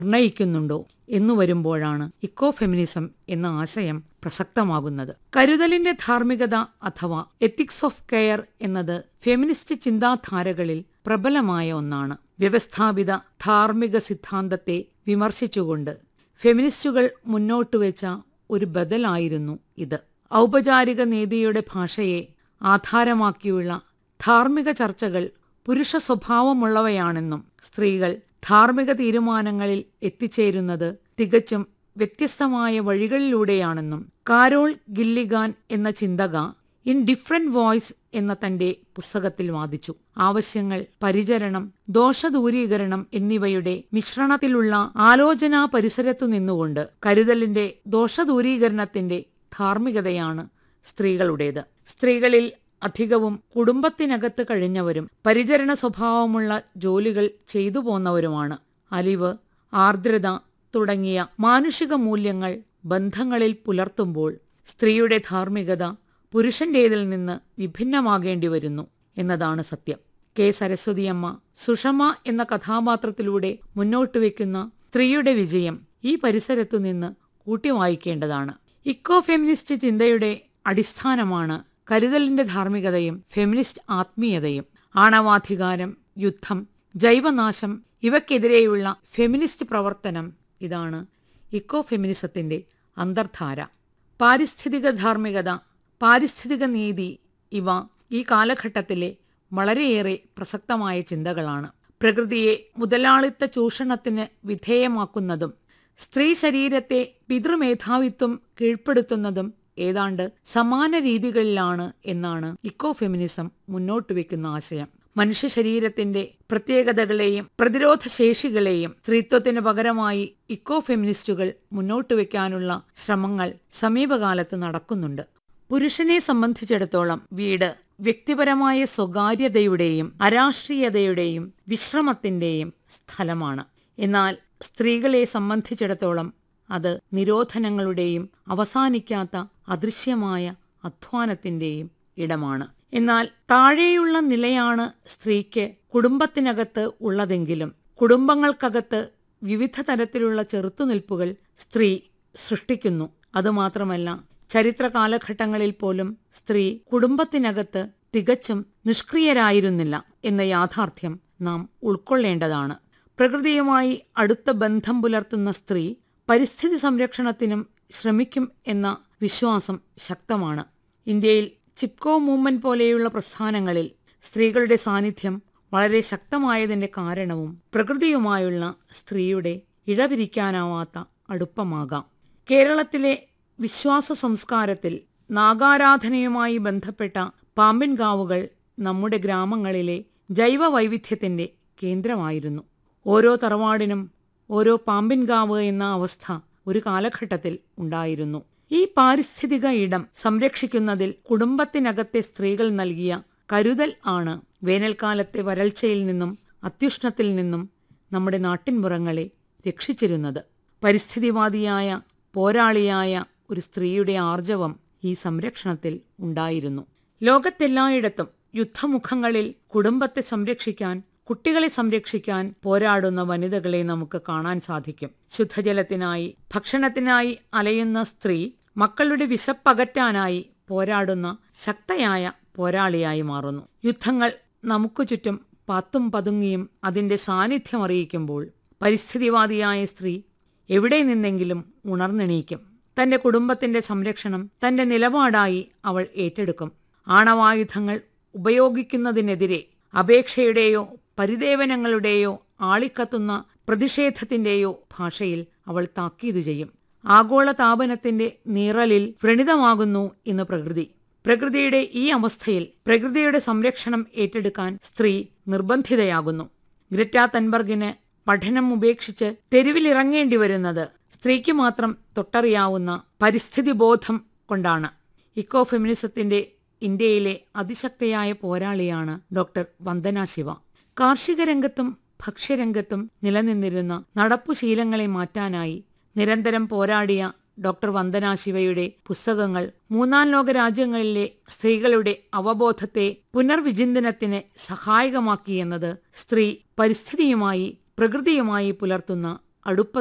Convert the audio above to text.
നിർണയിക്കുന്നുണ്ടോ എന്നു വരുമ്പോഴാണ് eco feminism എന്ന ആശയം പ്രസക്തമാകുന്നത് കരുതലിന്റെ ധാർമ്മികത അഥവാ എത്തിക്സ് ഓഫ് കെയർ എന്നത് ഫെമിനിസ്റ്റ് ചിന്താധാരകളിൽ പ്രബലമായ ഒന്നാണ് വ്യവസ്ഥാപിത ധാർമ്മിക സിദ്ധാന്തത്തെ വിമർശിച്ചുകൊണ്ട് ഫെമിനിസ്റ്റുകൾ മുന്നോട്ടുവെച്ച ഒരു ബദലായിരുന്നു ഇത് ഔപചാരിക നീതിയുടെ ഭാഷയെ ആധാരമാക്കിയുള്ള ധാർമ്മിക ചർച്ചകൾ പുരുഷ സ്വഭാവമുള്ളവയാണെന്നും സ്ത്രീകൾ ധാർമ്മിക തീരുമാനങ്ങളിൽ എത്തിച്ചേരുന്നത് തികച്ചും വ്യത്യസ്തമായ വഴികളിലൂടെയാണെന്നും കാരോൾ ഗില്ലിഗാൻ എന്ന ചിന്തക ഇൻ ഡിഫറെന്റ് വോയ്സ് എന്ന തന്റെ പുസ്തകത്തിൽ വാദിച്ചു ആവശ്യങ്ങൾ പരിചരണം ദോഷദൂരീകരണം എന്നിവയുടെ മിശ്രണത്തിലുള്ള ആലോചനാ പരിസരത്തു നിന്നുകൊണ്ട് കരുതലിന്റെ ദോഷദൂരീകരണത്തിന്റെ ധാർമ്മികതയാണ് സ്ത്രീകളുടേത് സ്ത്രീകളിൽ അധികവും കുടുംബത്തിനകത്ത് കഴിഞ്ഞവരും പരിചരണ സ്വഭാവമുള്ള ജോലികൾ ചെയ്തു പോന്നവരുമാണ് അലിവ് ആർദ്രത തുടങ്ങിയ മാനുഷിക മൂല്യങ്ങൾ ബന്ധങ്ങളിൽ പുലർത്തുമ്പോൾ സ്ത്രീയുടെ ധാർമ്മികത പുരുഷന്റേതിൽ നിന്ന് വിഭിന്നമാകേണ്ടി വരുന്നു എന്നതാണ് സത്യം കെ സരസ്വതിയമ്മ സുഷമ എന്ന കഥാപാത്രത്തിലൂടെ മുന്നോട്ട് വയ്ക്കുന്ന സ്ത്രീയുടെ വിജയം ഈ പരിസരത്തു നിന്ന് കൂട്ടിവായിക്കേണ്ടതാണ് ഇക്കോ ഫെമിനിസ്റ്റ് ചിന്തയുടെ അടിസ്ഥാനമാണ് കരുതലിന്റെ ധാർമ്മികതയും ഫെമിനിസ്റ്റ് ആത്മീയതയും ആണവാധികാരം യുദ്ധം ജൈവനാശം ഇവയ്ക്കെതിരെയുള്ള ഫെമിനിസ്റ്റ് പ്രവർത്തനം ഇതാണ് ഇക്കോ ഫെമിനിസത്തിന്റെ അന്തർധാര പാരിസ്ഥിതിക ധാർമ്മികത പാരിസ്ഥിതിക നീതി ഇവ ഈ കാലഘട്ടത്തിലെ വളരെയേറെ പ്രസക്തമായ ചിന്തകളാണ് പ്രകൃതിയെ മുതലാളിത്ത ചൂഷണത്തിന് വിധേയമാക്കുന്നതും സ്ത്രീ ശരീരത്തെ പിതൃമേധാവിത്വം കീഴ്പ്പെടുത്തുന്നതും ഏതാണ്ട് സമാന രീതികളിലാണ് എന്നാണ് ഇക്കോ ഫെമിനിസം മുന്നോട്ട് വയ്ക്കുന്ന ആശയം മനുഷ്യ ശരീരത്തിന്റെ പ്രത്യേകതകളെയും പ്രതിരോധ ശേഷികളെയും സ്ത്രീത്വത്തിന് പകരമായി ഇക്കോ ഫെമിനിസ്റ്റുകൾ മുന്നോട്ട് വയ്ക്കാനുള്ള ശ്രമങ്ങൾ സമീപകാലത്ത് നടക്കുന്നുണ്ട് പുരുഷനെ സംബന്ധിച്ചിടത്തോളം വീട് വ്യക്തിപരമായ സ്വകാര്യതയുടെയും അരാഷ്ട്രീയതയുടെയും വിശ്രമത്തിന്റെയും സ്ഥലമാണ് എന്നാൽ സ്ത്രീകളെ സംബന്ധിച്ചിടത്തോളം അത് നിരോധനങ്ങളുടെയും അവസാനിക്കാത്ത അദൃശ്യമായ അധ്വാനത്തിന്റെയും ഇടമാണ് എന്നാൽ താഴെയുള്ള നിലയാണ് സ്ത്രീക്ക് കുടുംബത്തിനകത്ത് ഉള്ളതെങ്കിലും കുടുംബങ്ങൾക്കകത്ത് വിവിധ തരത്തിലുള്ള ചെറുത്തുനിൽപ്പുകൾ സ്ത്രീ സൃഷ്ടിക്കുന്നു അതുമാത്രമല്ല ചരിത്ര കാലഘട്ടങ്ങളിൽ പോലും സ്ത്രീ കുടുംബത്തിനകത്ത് തികച്ചും നിഷ്ക്രിയരായിരുന്നില്ല എന്ന യാഥാർത്ഥ്യം നാം ഉൾക്കൊള്ളേണ്ടതാണ് പ്രകൃതിയുമായി അടുത്ത ബന്ധം പുലർത്തുന്ന സ്ത്രീ പരിസ്ഥിതി സംരക്ഷണത്തിനും ശ്രമിക്കും എന്ന വിശ്വാസം ശക്തമാണ് ഇന്ത്യയിൽ ചിപ്കോ മൂവ്മെന്റ് പോലെയുള്ള പ്രസ്ഥാനങ്ങളിൽ സ്ത്രീകളുടെ സാന്നിധ്യം വളരെ ശക്തമായതിന്റെ കാരണവും പ്രകൃതിയുമായുള്ള സ്ത്രീയുടെ ഇഴപിരിക്കാനാവാത്ത അടുപ്പമാകാം കേരളത്തിലെ വിശ്വാസ സംസ്കാരത്തിൽ നാഗാരാധനയുമായി ബന്ധപ്പെട്ട പാമ്പിൻകാവുകൾ നമ്മുടെ ഗ്രാമങ്ങളിലെ ജൈവ വൈവിധ്യത്തിന്റെ കേന്ദ്രമായിരുന്നു ഓരോ തറവാടിനും ഓരോ പാമ്പിൻകാവ് എന്ന അവസ്ഥ ഒരു കാലഘട്ടത്തിൽ ഉണ്ടായിരുന്നു ഈ പാരിസ്ഥിതിക ഇടം സംരക്ഷിക്കുന്നതിൽ കുടുംബത്തിനകത്തെ സ്ത്രീകൾ നൽകിയ കരുതൽ ആണ് വേനൽക്കാലത്തെ വരൾച്ചയിൽ നിന്നും അത്യുഷ്ണത്തിൽ നിന്നും നമ്മുടെ നാട്ടിൻപുറങ്ങളെ രക്ഷിച്ചിരുന്നത് പരിസ്ഥിതിവാദിയായ പോരാളിയായ ഒരു സ്ത്രീയുടെ ആർജവം ഈ സംരക്ഷണത്തിൽ ഉണ്ടായിരുന്നു ലോകത്തെല്ലായിടത്തും യുദ്ധമുഖങ്ങളിൽ കുടുംബത്തെ സംരക്ഷിക്കാൻ കുട്ടികളെ സംരക്ഷിക്കാൻ പോരാടുന്ന വനിതകളെ നമുക്ക് കാണാൻ സാധിക്കും ശുദ്ധജലത്തിനായി ഭക്ഷണത്തിനായി അലയുന്ന സ്ത്രീ മക്കളുടെ വിശപ്പകറ്റാനായി പോരാടുന്ന ശക്തയായ പോരാളിയായി മാറുന്നു യുദ്ധങ്ങൾ നമുക്ക് ചുറ്റും പത്തും പതുങ്ങിയും അതിന്റെ സാന്നിധ്യം അറിയിക്കുമ്പോൾ പരിസ്ഥിതിവാദിയായ സ്ത്രീ എവിടെ നിന്നെങ്കിലും ഉണർന്നെണീക്കും തന്റെ കുടുംബത്തിന്റെ സംരക്ഷണം തന്റെ നിലപാടായി അവൾ ഏറ്റെടുക്കും ആണവായുധങ്ങൾ ഉപയോഗിക്കുന്നതിനെതിരെ അപേക്ഷയുടെയോ പരിദേവനങ്ങളുടെയോ ആളിക്കത്തുന്ന പ്രതിഷേധത്തിന്റെയോ ഭാഷയിൽ അവൾ താക്കീത് ചെയ്യും ആഗോള താപനത്തിന്റെ നിറലിൽ വ്രണിതമാകുന്നു ഇന്ന് പ്രകൃതി പ്രകൃതിയുടെ ഈ അവസ്ഥയിൽ പ്രകൃതിയുടെ സംരക്ഷണം ഏറ്റെടുക്കാൻ സ്ത്രീ നിർബന്ധിതയാകുന്നു ഗ്രറ്റ തൻബർഗിന് പഠനം ഉപേക്ഷിച്ച് തെരുവിലിറങ്ങേണ്ടി വരുന്നത് സ്ത്രീക്ക് മാത്രം തൊട്ടറിയാവുന്ന പരിസ്ഥിതി ബോധം കൊണ്ടാണ് ഇക്കോ ഫെമിനിസത്തിന്റെ ഇന്ത്യയിലെ അതിശക്തയായ പോരാളിയാണ് ഡോക്ടർ വന്ദന ശിവ കാർഷിക രംഗത്തും ഭക്ഷ്യരംഗത്തും നിലനിന്നിരുന്ന നടപ്പുശീലങ്ങളെ മാറ്റാനായി നിരന്തരം പോരാടിയ ഡോക്ടർ വന്ദന ശിവയുടെ പുസ്തകങ്ങൾ മൂന്നാം ലോക രാജ്യങ്ങളിലെ സ്ത്രീകളുടെ അവബോധത്തെ പുനർവിചിന്തനത്തിന് സഹായകമാക്കിയെന്നത് സ്ത്രീ പരിസ്ഥിതിയുമായി പ്രകൃതിയുമായി പുലർത്തുന്ന അടുപ്പ